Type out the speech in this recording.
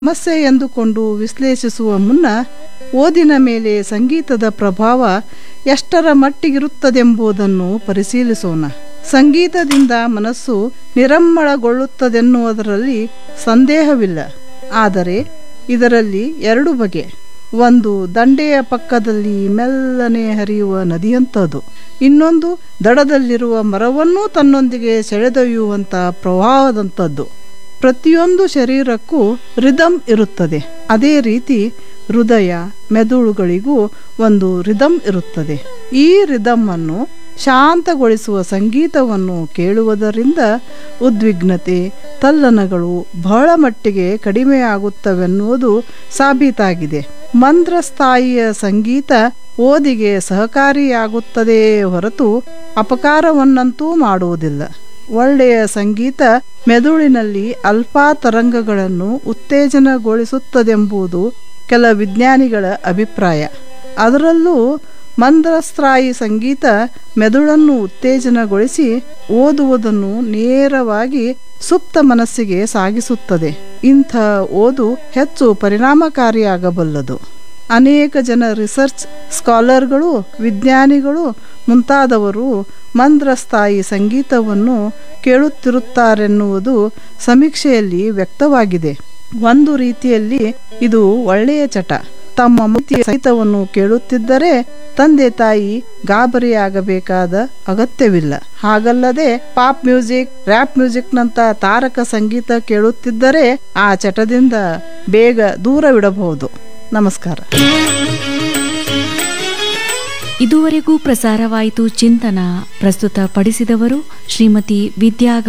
ಸಮಸ್ಯೆ ಎಂದುಕೊಂಡು ವಿಶ್ಲೇಷಿಸುವ ಮುನ್ನ ಓದಿನ ಮೇಲೆ ಸಂಗೀತದ ಪ್ರಭಾವ ಎಷ್ಟರ ಮಟ್ಟಿಗಿರುತ್ತದೆಂಬುದನ್ನು ಪರಿಶೀಲಿಸೋಣ ಸಂಗೀತದಿಂದ ಮನಸ್ಸು ನಿರಮ್ಮಳಗೊಳ್ಳುತ್ತದೆನ್ನುವುದರಲ್ಲಿ ಸಂದೇಹವಿಲ್ಲ ಆದರೆ ಇದರಲ್ಲಿ ಎರಡು ಬಗೆ ಒಂದು ದಂಡೆಯ ಪಕ್ಕದಲ್ಲಿ ಮೆಲ್ಲನೆ ಹರಿಯುವ ನದಿಯಂಥದ್ದು ಇನ್ನೊಂದು ದಡದಲ್ಲಿರುವ ಮರವನ್ನೂ ತನ್ನೊಂದಿಗೆ ಸೆಳೆದೊಯ್ಯುವಂಥ ಪ್ರವಾಹದಂಥದ್ದು ಪ್ರತಿಯೊಂದು ಶರೀರಕ್ಕೂ ರಿದಮ್ ಇರುತ್ತದೆ ಅದೇ ರೀತಿ ಹೃದಯ ಮೆದುಳುಗಳಿಗೂ ಒಂದು ರಿದಮ್ ಇರುತ್ತದೆ ಈ ರಿದಮ್ ಅನ್ನು ಶಾಂತಗೊಳಿಸುವ ಸಂಗೀತವನ್ನು ಕೇಳುವುದರಿಂದ ಉದ್ವಿಗ್ನತೆ ತಲ್ಲನಗಳು ಬಹಳ ಮಟ್ಟಿಗೆ ಕಡಿಮೆಯಾಗುತ್ತವೆನ್ನುವುದು ಸಾಬೀತಾಗಿದೆ ಮಂದ್ರಸ್ಥಾಯಿಯ ಸಂಗೀತ ಓದಿಗೆ ಸಹಕಾರಿಯಾಗುತ್ತದೆಯೇ ಹೊರತು ಅಪಕಾರವನ್ನಂತೂ ಮಾಡುವುದಿಲ್ಲ ಒಳ್ಳೆಯ ಸಂಗೀತ ಮೆದುಳಿನಲ್ಲಿ ಅಲ್ಫಾ ತರಂಗಗಳನ್ನು ಉತ್ತೇಜನಗೊಳಿಸುತ್ತದೆಂಬುದು ಕೆಲ ವಿಜ್ಞಾನಿಗಳ ಅಭಿಪ್ರಾಯ ಅದರಲ್ಲೂ ಮಂದ್ರಸ್ತ್ರಾಯಿ ಸಂಗೀತ ಮೆದುಳನ್ನು ಉತ್ತೇಜನಗೊಳಿಸಿ ಓದುವುದನ್ನು ನೇರವಾಗಿ ಸುಪ್ತ ಮನಸ್ಸಿಗೆ ಸಾಗಿಸುತ್ತದೆ ಇಂಥ ಓದು ಹೆಚ್ಚು ಪರಿಣಾಮಕಾರಿಯಾಗಬಲ್ಲದು ಅನೇಕ ಜನ ರಿಸರ್ಚ್ ಸ್ಕಾಲರ್ಗಳು ವಿಜ್ಞಾನಿಗಳು ಮುಂತಾದವರು ಮಂದ್ರಸ್ಥಾಯಿ ಸಂಗೀತವನ್ನು ಕೇಳುತ್ತಿರುತ್ತಾರೆನ್ನುವುದು ಸಮೀಕ್ಷೆಯಲ್ಲಿ ವ್ಯಕ್ತವಾಗಿದೆ ಒಂದು ರೀತಿಯಲ್ಲಿ ಇದು ಒಳ್ಳೆಯ ಚಟ ತಮ್ಮ ಮತಿಯ ಸಂಗೀತವನ್ನು ಕೇಳುತ್ತಿದ್ದರೆ ತಂದೆ ತಾಯಿ ಗಾಬರಿಯಾಗಬೇಕಾದ ಅಗತ್ಯವಿಲ್ಲ ಹಾಗಲ್ಲದೆ ಪಾಪ್ ಮ್ಯೂಸಿಕ್ ರ್ಯಾಪ್ ಮ್ಯೂಸಿಕ್ನಂತ ತಾರಕ ಸಂಗೀತ ಕೇಳುತ್ತಿದ್ದರೆ ಆ ಚಟದಿಂದ ಬೇಗ ದೂರವಿಡಬಹುದು ನಮಸ್ಕಾರ ಇದುವರೆಗೂ ಪ್ರಸಾರವಾಯಿತು ಚಿಂತನ ಪ್ರಸ್ತುತ ಪಡಿಸಿದವರು ಶ್ರೀಮತಿ ವಿದ್ಯಾ